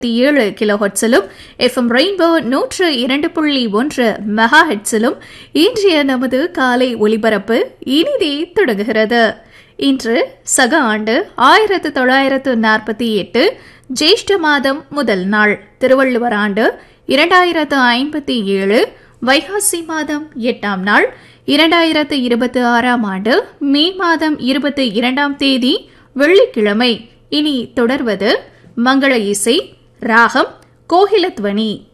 ஏழு kilo ஹெட்ஸிலும் FM rainbow நூற்று இரண்டு புள்ளி ஒன்று மெகா ஹெட்ஸிலும் இன்றைய நமது காலை ஒலிபரப்பு இனிதே தொடங்குகிறது இன்று சக ஆண்டு ஆயிரத்து தொள்ளாயிரத்து நாற்பத்தி எட்டு ஜேஷ்ட மாதம் முதல் நாள் திருவள்ளுவர் ஆண்டு இரண்டாயிரத்து ஐம்பத்தி ஏழு வைகாசி மாதம் எட்டாம் நாள் இரண்டாயிரத்து இருபத்தி ஆறாம் ஆண்டு மே மாதம் இருபத்தி இரண்டாம் தேதி வெள்ளிக்கிழமை இனி தொடர்வது மங்கள இசை ராகம் கோகிலத்வனி